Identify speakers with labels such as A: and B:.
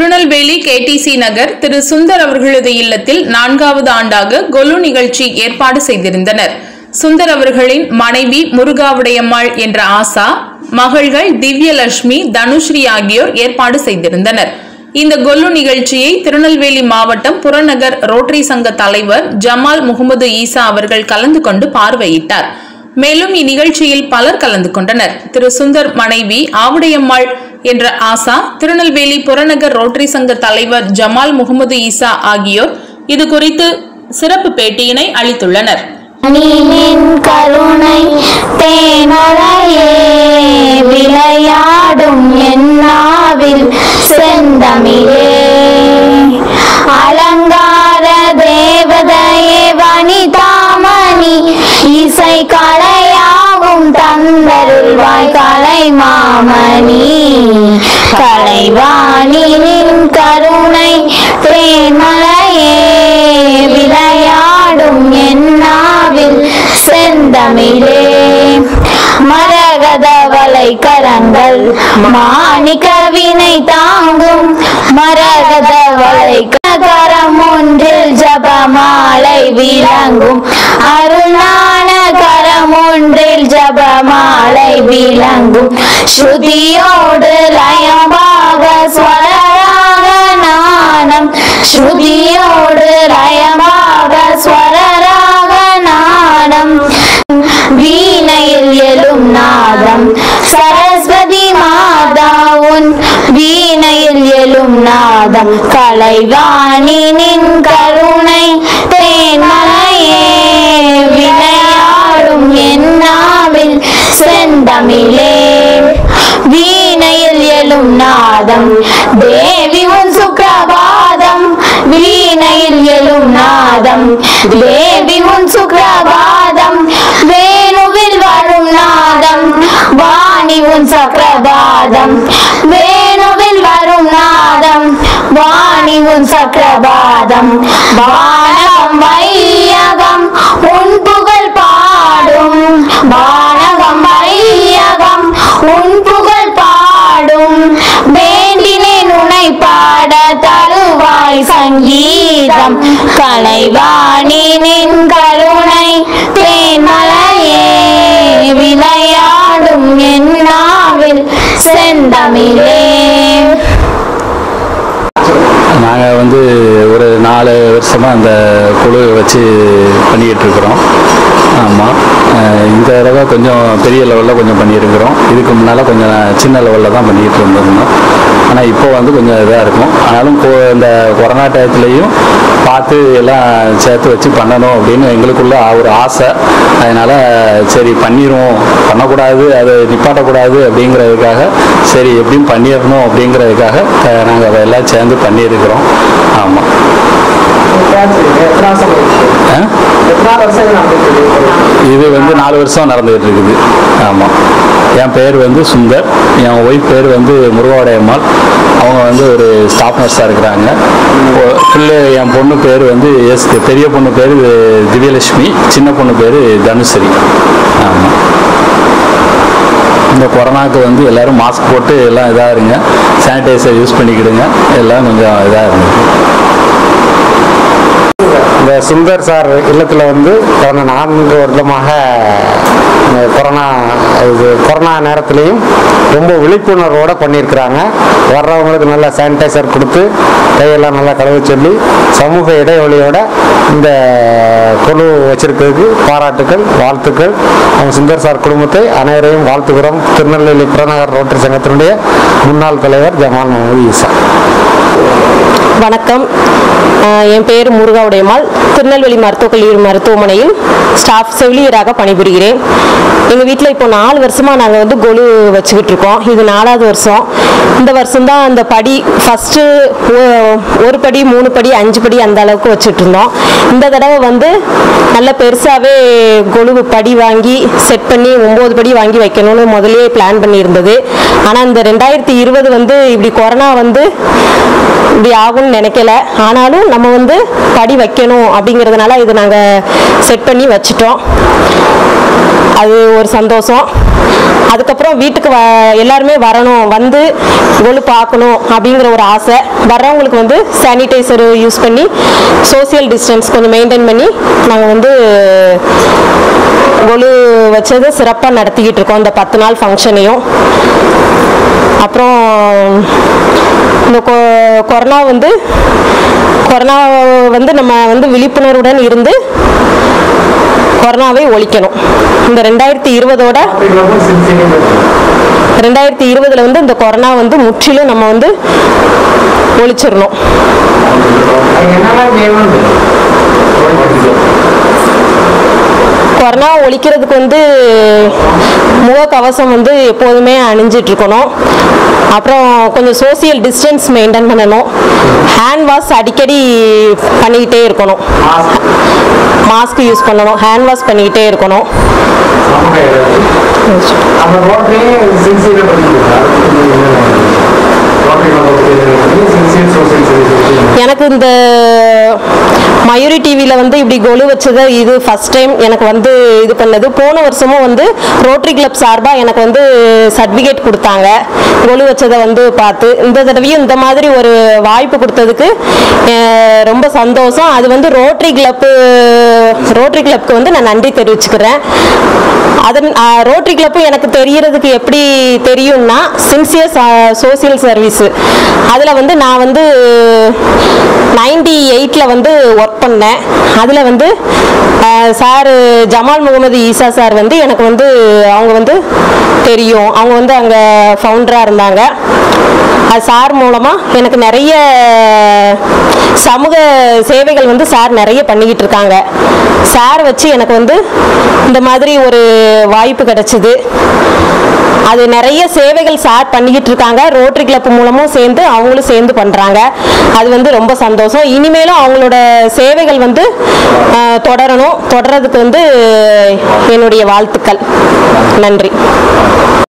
A: Tirunelveli KTC Nagar Thiru Sundar அவர்களது இல்லத்தில் நான்காவது ஆண்டாக கொலு நிகழ்ச்சி ஏற்பாடு செய்திருந்தனர் சுந்தர் அவர்களின் மனைவி முருகாவுடையம்மாள் என்ற ஆசா மகள்கள் திவ்யலட்சுமி தனுஸ்ரீ ஆகியோர் ஏற்பாடு செய்திருந்தனர் இந்த கொல்லு நிகழ்ச்சியை திருநெல்வேலி மாவட்டம் புறநகர் ரோட்டரி சங்க தலைவர் ஜமால் முகமது ஈசா அவர்கள் கலந்து கொண்டு பார்வையிட்டார் மேலும் இந்நிகழ்ச்சியில் பலர் கலந்து கொண்டனர் திரு சுந்தர் மனைவி ஆவுடையம்மாள் என்ற ஆசா திருநெல்வேலி புறநகர் ரோட்டரி சங்க தலைவர் ஜமால் முகமது ஈசா ஆகியோர் இது குறித்து சிறப்பு பேட்டியினை அளித்துள்ளனர்
B: நின் கருணை தேனலையே விளையாடும் என்னாவில் செந்தமிழே அலங்கார தேவதையே வனிதாமணி இசை கலையாகும் தந்தருள்வாய் கலை மாமணி கலைவாணி நின் கருணை தேன்மலையே விளையாடும் என்னாவில் செந்தமிழே மரகத வலை கரங்கள் மாணிக்க வினை தாங்கும் மரகத வலை கரம் ஒன்றில் ஜபமாலை விளங்கும் அருளான கரம் ஒன்றில் ஜபமாலை விளங்கும் ஸ்ருதியோடு லயமாக ஸ்வரராக நாணம் ஸ்ருதியோடு லயமாக ஸ்வரராக நாணம் வீணையில் எழும் நாதம் சரஸ்வதி மாதா உன் வீணையில் எழும் நாதம் கலைவாணி நின் கருணை தேன்மலையே விளையாடும் என்னாவில் செந்தமிழே வீணையில் எழும் நாதம் தேவி உன் சுப்பிரபாதம் வீணையில் எழும் நாதம் தேவி உன் சுப்பிரபாதம் வேணுவில் வரும் நாதம் வாணி உன் சக்கரபாதம் வேணுவில் வரும் நாதம் வாணி உன் சக்கரபாதம் வானகம் வையகம் உன் புகழ் பாடும் வானகம் வையகம் உன் புகழ் பாடும் வேண்டினேன் உனை பாட தருவாய் சங்கீதம் கலைவாணி நின் கருணை தேன்மலையே விளையாடும் என்னாவில் செந்தமிழே
C: நாங்கள் வந்து ஒரு நாலு வருஷமாக அந்த குழு வச்சு பண்ணிக்கிட்டு இருக்கிறோம் ஆமாம் இந்த தடவை கொஞ்சம் பெரிய லெவலில் கொஞ்சம் பண்ணியிருக்கிறோம் இதுக்கு முன்னால் கொஞ்சம் சின்ன லெவலில் தான் பண்ணிக்கிட்டு இருந்திருந்தோம் ஆனால் இப்போ வந்து கொஞ்சம் இதாக இருக்கும் ஆனாலும் கொ- இந்த கொரோனா டயத்துலேயும் பார்த்து எல்லாம் சேர்த்து வச்சு பண்ணணும் அப்படின்னு எங்களுக்குள்ள ஒரு ஆசை அதனால் சரி பண்ணிடுவோம் பண்ணக்கூடாது அதை நிப்பாட்டக்கூடாது அப்படிங்கிறதுக்காக சரி எப்படியும் பண்ணிடணும் அப்படிங்கிறதுக்காக நாங்கள் அதை எல்லாம் சேர்ந்து பண்ணியிருக்கிறோம் ஆமாம் இது வந்து நாலு வருஷம் நடந்துகிட்டு இருக்குது ஆமாம் என் பேர் வந்து சுந்தர் என் ஒய்ஃப் பேர் வந்து முருகாவுடையம்மாள் அவங்க வந்து ஒரு ஸ்டாஃப் நர்ஸாக இருக்கிறாங்க பிள்ளை என் பொண்ணு பேர் வந்து எஸ் பெரிய பொண்ணு பேர் திவ்யலட்சுமி சின்ன பொண்ணு பேர் தனுஸ்ரீ ஆமாம் இந்த கொரோனாவுக்கு வந்து எல்லாரும் மாஸ்க் போட்டு எல்லாம் இதாக இருங்க சானிடைசர் யூஸ் பண்ணிக்கிடுங்க எல்லாம் கொஞ்சம் இதாக இருங்க
D: இந்த சுந்தர் சார் இல்லத்தில் வந்து கடந்த நான்கு வருடமாக இந்த கொரோனா இது கொரோனா நேரத்துலையும் ரொம்ப விழிப்புணர்வோடு பண்ணியிருக்கிறாங்க வர்றவங்களுக்கு நல்லா சானிடைசர் கொடுத்து கையெல்லாம் நல்லா கழுவ சொல்லி சமூக இடைவெளியோட இந்த குழு வச்சிருக்கிறதுக்கு பாராட்டுக்கள் வாழ்த்துக்கள் நம்ம சுந்தர் சார் குடும்பத்தை அனைவரையும் வாழ்த்துகிறோம் திருநெல்வேலி புறநகர் ரோட்டரி சங்கத்தினுடைய முன்னாள் தலைவர் ஜமால் முகமது ஈசா
E: வணக்கம் ஆஹ் என் பேர் முருகாவுடையம்மாள் திருநெல்வேலி மருத்துவக் கல்லூரி மருத்துவமனையில் ஸ்டாஃப் செவிலியராக பணிபுரிகிறேன் எங்கள் வீட்டில் இப்போ நாலு வருஷமாக நாங்கள் வந்து கொலு வச்சுக்கிட்டு இருக்கோம் இது நாலாவது வருஷம் இந்த வருஷம்தான் அந்த படி ஃபஸ்ட்டு ஒரு படி மூணு படி அஞ்சு படி அந்த அளவுக்கு வச்சுட்டு இருந்தோம் இந்த தடவை வந்து நல்ல பெருசாகவே கொலு படி வாங்கி செட் பண்ணி ஒம்பது படி வாங்கி வைக்கணும்னு முதல்லயே பிளான் பண்ணியிருந்தது ஆனால் இந்த ரெண்டாயிரத்தி இருபது வந்து இப்படி கொரோனா வந்து இப்படி ஆகும்னு நினைக்கல ஆனாலும் நம்ம வந்து படி வைக்கணும் அப்படிங்கிறதுனால இது நாங்கள் செட் பண்ணி வச்சிட்டோம் அது ஒரு சந்தோஷம் அதுக்கப்புறம் வீட்டுக்கு வ எல்லாருமே வரணும் வந்து கொலு பார்க்கணும் அப்படிங்கிற ஒரு ஆசை வர்றவங்களுக்கு வந்து சானிடைசர் யூஸ் பண்ணி சோஷியல் டிஸ்டன்ஸ் கொஞ்சம் மெயின்டைன் பண்ணி நாங்கள் வந்து கொலு வச்சது சிறப்பாக நடத்திக்கிட்டு இருக்கோம் இந்த பத்து நாள் ஃபங்க்ஷனையும் அப்புறம் இந்த கொ- கொரோனா வந்து கொரோனா வந்து நம்ம வந்து விழிப்புணர்வுடன் இருந்து கொரோனாவை ஒழிக்கணும் இந்த ரெண்டாயிரத்தி இருபதோட ரெண்டாயிரத்தி இருபதுல வந்து இந்த கொரோனா வந்து முற்றிலும் நம்ம வந்து ஒழிச்சிடணும் கொரோனா ஒழிக்கிறதுக்கு வந்து முகக்கவசம் வந்து எப்போதுமே அணிஞ்சிட்டு இருக்கணும் அப்புறம் கொஞ்சம் சோசியல் டிஸ்டன்ஸ் மெயின்டைன் பண்ணணும் ஹேண்ட் வாஷ் அடிக்கடி பண்ணிக்கிட்டே இருக்கணும் மாஸ்க் யூஸ் பண்ணணும் ஹேண்ட் வாஷ் பண்ணிக்கிட்டே இருக்கணும்
D: அந்த ரோட்லேயே சின்சியராக பண்ணிக்கலாம் ரோட்டரி சின்சியர் சோசியல் சர்வீஸ்
E: எனக்கு இந்த மயூரி டிவியில் வந்து இப்படி கொலு வச்சது இது ஃபர்ஸ்ட் டைம் எனக்கு வந்து இது பண்ணது போன வருஷமும் வந்து ரோட்டரி கிளப் சார்பாக எனக்கு வந்து சர்டிஃபிகேட் கொடுத்தாங்க கொலு வச்சதை வந்து பார்த்து இந்த தடவையும் இந்த மாதிரி ஒரு வாய்ப்பு கொடுத்ததுக்கு அஹ், ரொம்ப சந்தோஷம் அது வந்து ரோட்டரி கிளப்பு ரோட்டரி கிளப்க்கு வந்து நான் நன்றி தெரிவிச்சுக்கிறேன் அதன் ரோட்டரி கிளப்பு எனக்கு தெரியறதுக்கு எப்படி தெரியும்னா சின்சியர் சோசியல் சர்வீஸ் அதில் வந்து நான் வந்து நைன்டி எயிட்டில் வந்து ஒர்க் பண்ணேன் அதில் வந்து சார் ஜமால் முகமது ஈசா சார் வந்து எனக்கு வந்து அவங்க வந்து தெரியும் அவங்க வந்து அங்கே ஃபவுண்டராக இருந்தாங்க அது சார் மூலமாக எனக்கு நிறைய சமூக சேவைகள் வந்து சார் நிறைய பண்ணிக்கிட்டு இருக்காங்க சார் வச்சு எனக்கு வந்து இந்த மாதிரி ஒரு வாய்ப்பு கிடைச்சிது அது நிறைய சேவைகள் சார் பண்ணிக்கிட்டு இருக்காங்க ரோட்டரி கிளப் மூலமும் சேர்ந்து அவங்களும் சேர்ந்து பண்ணுறாங்க அது வந்து ரொம்ப சந்தோஷம் இனிமேலும் அவங்களோட சேவைகள் வந்து அஹ், தொடரணும் தொடர்றதுக்கு வந்து என்னுடைய வாழ்த்துக்கள் நன்றி